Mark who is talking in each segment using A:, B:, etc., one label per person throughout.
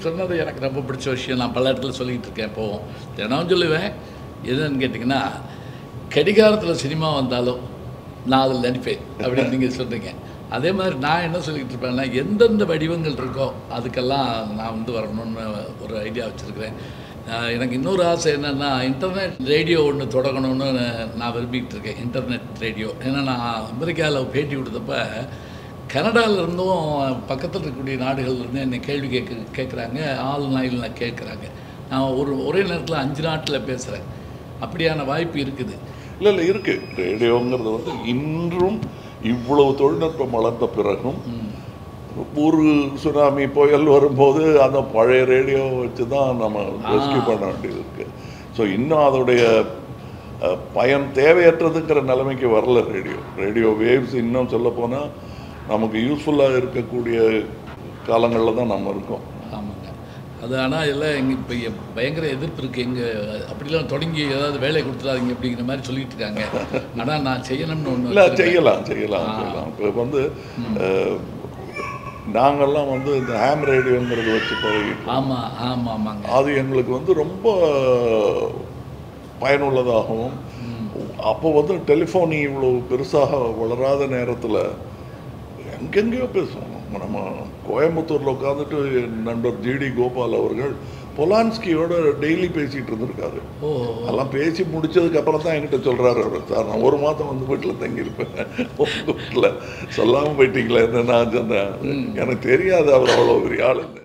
A: சொன்னது எனக்கு ரொம்ப பிடிச்ச விஷயம் நான் பல இடத்துல சொல்லிக்கிட்டு இருக்கேன் இப்போவும் தினம் சொல்லுவேன் எதுன்னு கேட்டிங்கன்னா கடிகாரத்தில் சினிமா வந்தாலும் நான் அதில் நடிப்பேன் அப்படின்னு நீங்கள் சொல்கிறீங்க அதே மாதிரி நான் என்ன சொல்லிக்கிட்டு இருப்பேன்னா எந்தெந்த வடிவங்கள் இருக்கோ அதுக்கெல்லாம் நான் வந்து வரணும்னு ஒரு ஐடியா வச்சுருக்கிறேன் எனக்கு இன்னொரு ஆசை என்னென்னா இன்டர்நெட் ரேடியோ ஒன்று தொடங்கணும்னு நான் விரும்பிக்கிட்டு இருக்கேன் இன்டர்நெட் ரேடியோ ஏன்னா நான் அமெரிக்காவில் பேட்டி கொடுத்தப்ப கனடால இருந்தும் பக்கத்தில் இருக்கக்கூடிய நாடுகள்ல இருந்து என்னை கேள்வி கேட்க கேட்குறாங்க ஆள் நாயில் கேட்குறாங்க நான் ஒரு ஒரே நேரத்தில் அஞ்சு நாட்டில் பேசுகிறேன் அப்படியான வாய்ப்பு இருக்குது
B: இல்லை இல்லை இருக்கு ரேடியோங்கிறது வந்து இன்றும் இவ்வளவு தொழில்நுட்பம் வளர்ந்த பிறகும் ஒரு சுனாமி புயல் வரும்போது அந்த பழைய ரேடியோ வச்சு தான் நம்ம ரெஸ்கியூ பண்ண வேண்டியது இருக்கு ஸோ இன்னும் அதோடைய அஹ், பயன் தேவையற்றதுங்கிற நிலைமைக்கு வரல ரேடியோ ரேடியோ வேவ்ஸ் இன்னும் சொல்லப்போனால் நமக்கு யூஸ்ஃபுல்லாக இருக்கக்கூடிய காலங்களில் தான் நம்ம இருக்கோம்
A: ஆமாங்க அது ஆனால் எல்லாம் எங்கள் இப்போ பயங்கர எதிர்ப்பு இருக்குது எங்கே அப்படிலாம் தொடங்கி ஏதாவது வேலை கொடுத்துடாதீங்க அப்படிங்கிற மாதிரி சொல்லிட்டு இருக்காங்க ஆனால் நான் செய்யணும்னு ஒன்று
B: இல்லை செய்யலாம் செய்யலாம் செய்யலாம் இப்போ வந்து அஹ், நாங்கெல்லாம் வந்து இந்த ஹேம் ரேடியோங்கிறது வச்சு பழகிட்டு
A: ஆமாம் ஆமாம் ஆமாங்க
B: அது எங்களுக்கு வந்து ரொம்ப பயனுள்ளதாகவும் அப்போ வந்து டெலிஃபோனி இவ்வளோ பெருசாக வளராத நேரத்தில் எங்கெங்கேயோ பேசுவோம் நம்ம கோயம்புத்தூரில் உட்காந்துட்டு என் நண்பர் ஜிடி கோபால் அவர்கள் பொலான்ஸ்கியோட டெய்லி பேசிகிட்டு இருந்திருக்காரு
A: ஓ
B: அதெல்லாம் பேசி முடிச்சதுக்கு அப்புறம் தான் என்கிட்ட சொல்றாரு அவர் சார் நான் ஒரு மாதம் வந்து வீட்டில் தங்கியிருப்பேன் உங்க வீட்டில் சொல்லாமல் போயிட்டீங்களே என்ன நான் சொன்னேன் எனக்கு தெரியாது அவர் அவ்வளோ பெரிய ஆளுன்னு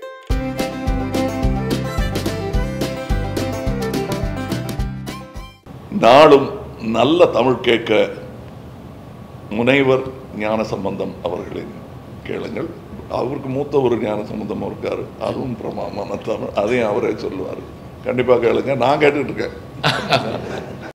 B: நாளும் நல்ல தமிழ் கேட்க முனைவர் ஞான சம்பந்தம் அவர்களின் கேளுங்கள் அவருக்கு மூத்த ஒரு ஞான சம்பந்தம் இருக்காரு அதுவும் பிரமாமான தமிழ் அதையும் அவரே சொல்லுவார் கண்டிப்பாக கேளுங்க நான் கேட்டுட்டு இருக்கேன்